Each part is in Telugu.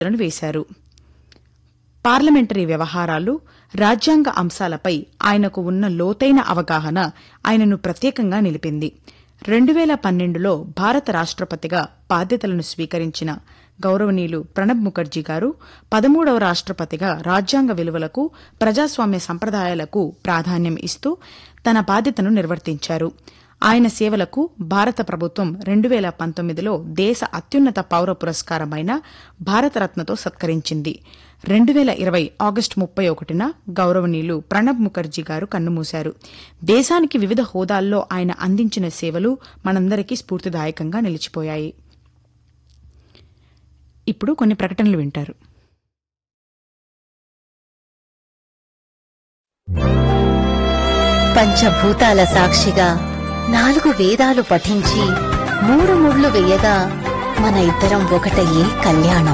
లను వేశారు పార్లమెంటరీ వ్యవహారాలు రాజ్యాంగ అంశాలపై ఆయనకు ఉన్న లోతైన అవగాహన ఆయనను ప్రత్యేకంగా నిలిపింది రెండు వేల పన్నెండులో భారత రాష్ట్రపతిగా బాధ్యతలను స్వీకరించిన గౌరవనీయులు ప్రణబ్ ముఖర్జీ గారు పదమూడవ రాష్ట్రపతిగా రాజ్యాంగ విలువలకు ప్రజాస్వామ్య సంప్రదాయాలకు ప్రాధాన్యం ఇస్తూ తన బాధ్యతను నిర్వర్తించారు ఆయన సేవలకు భారత ప్రభుత్వం రెండు వేల పంతొమ్మిదిలో దేశ అత్యున్నత పౌర పురస్కారమైన భారతరత్నతో సత్కరించింది రెండు వేల ఇరవై ఆగస్టు ముప్పై ఒకటిన గౌరవనీయులు ప్రణబ్ ముఖర్జీ గారు కన్నుమూశారు దేశానికి వివిధ హోదాల్లో ఆయన అందించిన సేవలు మనందరికీ స్ఫూర్తిదాయకంగా నిలిచిపోయాయి ఇప్పుడు కొన్ని ప్రకటనలు వింటారు పంచభూతాల సాక్షిగా నాలుగు వేదాలు పఠించి మూడు ముళ్ళు వేయగా మన ఇద్దరం ఒకటయ్యే కళ్యాణం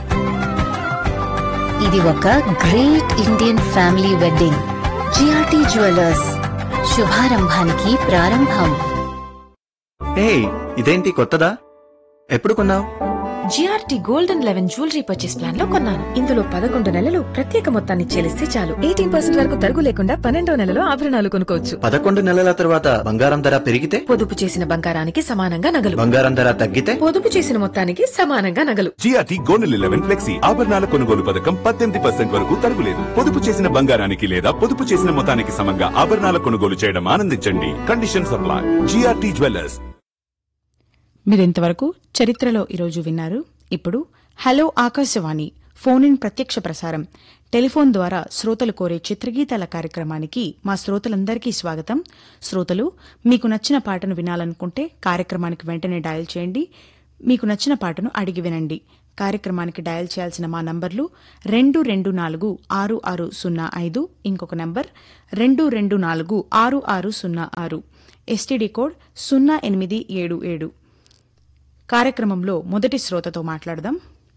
ఇది ఒక great Indian family wedding GRT jewellers శుభారంభానికి ప్రారంభం హే ఇదేంటి కొత్తదా ఎప్పుడు కొన్నావు GRT golden eleven jewellery purchase plan లో కొన్నాను ఇందులో పదకొండు నెలలు ప్రత్యేక మొత్తాన్ని చెల్లిస్తే చాలు ఎయిటీన్ పర్సెంట్ వరకు తరుగు లేకుండా పన్నెండో నెలలో ఆభరణాలు కొనుక్కోవచ్చు పదకొండు నెలల తర్వాత బంగారం ధర పెరిగితే పొదుపు చేసిన బంగారానికి సమానంగా నగలు బంగారం ధర తగ్గితే పొదుపు చేసిన మొత్తానికి సమానంగా నగలు జిఆర్టీ గోల్డెన్ లెవెన్ ఫ్లెక్సీ ఆభరణాల కొనుగోలు పథకం పద్దెనిమిది పర్సెంట్ వరకు తరుగులేదు పొదుపు చేసిన బంగారానికి లేదా పొదుపు చేసిన మొత్తానికి సమంగా ఆభరణాల కొనుగోలు చేయడం ఆనందించండి కండిషన్ సప్లై జిఆర్టీ జ్యువెలర్స్ మీరింతవరకు చరిత్రలో ఈరోజు విన్నారు ఇప్పుడు హలో ఆకాశవాణి ఫోన్ ఇన్ ప్రత్యక్ష ప్రసారం టెలిఫోన్ ద్వారా శ్రోతలు కోరే చిత్రగీతాల కార్యక్రమానికి మా శ్రోతలందరికీ స్వాగతం శ్రోతలు మీకు నచ్చిన పాటను వినాలనుకుంటే కార్యక్రమానికి వెంటనే డయల్ చేయండి మీకు నచ్చిన పాటను అడిగి వినండి కార్యక్రమానికి డయల్ చేయాల్సిన మా నంబర్లు రెండు రెండు నాలుగు ఆరు ఆరు సున్నా ఐదు ఇంకొక నంబర్ రెండు రెండు నాలుగు ఆరు ఆరు సున్నా ఆరు ఎస్టీడీ కోడ్ సున్నా ఎనిమిది ఏడు ఏడు కార్యక్రమంలో మొదటి శ్రోతతో మాట్లాడదాం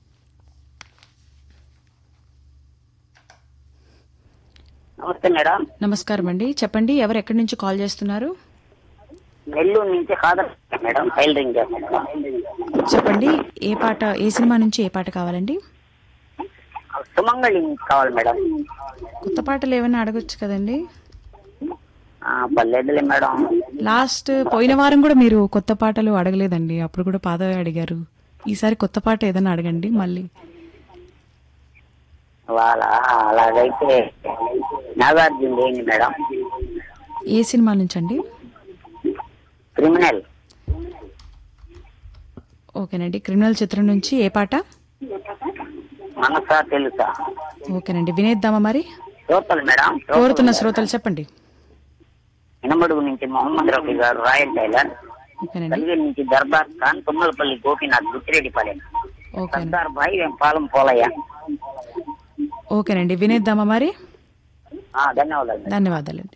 నమస్తే మేడం నమస్కారం అండి చెప్పండి ఎవరు ఎక్కడి నుంచి కాల్ చేస్తున్నారు నెల్లూరు నుంచి కాదర్ మేడం టైలరింగ్ చేస్తాను చెప్పండి ఏ పాట ఏ సినిమా నుంచి ఏ పాట కావాలండి సుమంగళి నుంచి కావాలి మేడం కొత్త పాటలు ఏమైనా అడగొచ్చు కదండి ఆ, పర్లేదులే మేడం లాస్ట్ పోయిన వారం కూడా మీరు కొత్త పాటలు అడగలేదండి అప్పుడు కూడా పాతవే అడిగారు ఈసారి కొత్త పాట ఏదైనా అడగండి మళ్ళీ వాళ్ళ అలాగైతే నాగార్జున ఏంటి మేడం ఏ సినిమా నుంచి అండి క్రిమినల్ ఓకేనండి క్రిమినల్ చిత్రం నుంచి ఏ పాట మనసా తెలుసా ఓకేనండి వినేద్దామా మరి శ్రోతలు మేడం కోరుతున్న శ్రోతలు చెప్పండి ఇనమడుగు నుంచి మొహమ్మద్ రఫీ గారు రాయల్ టైలర్ ఓకేనండి కలిగిరి నుంచి దర్బార్ ఖాన్ తుమ్మలపల్లి గోపీనాథ్ గుత్తిరెడ్డిపాలెం ఓకే సర్దార్ భాయ్ పాలెం పోలయ్య ఓకేనండి వినేద్దామా మరి ఆ, ధన్యవాదాలు మేడం. ధన్యవాదాలండి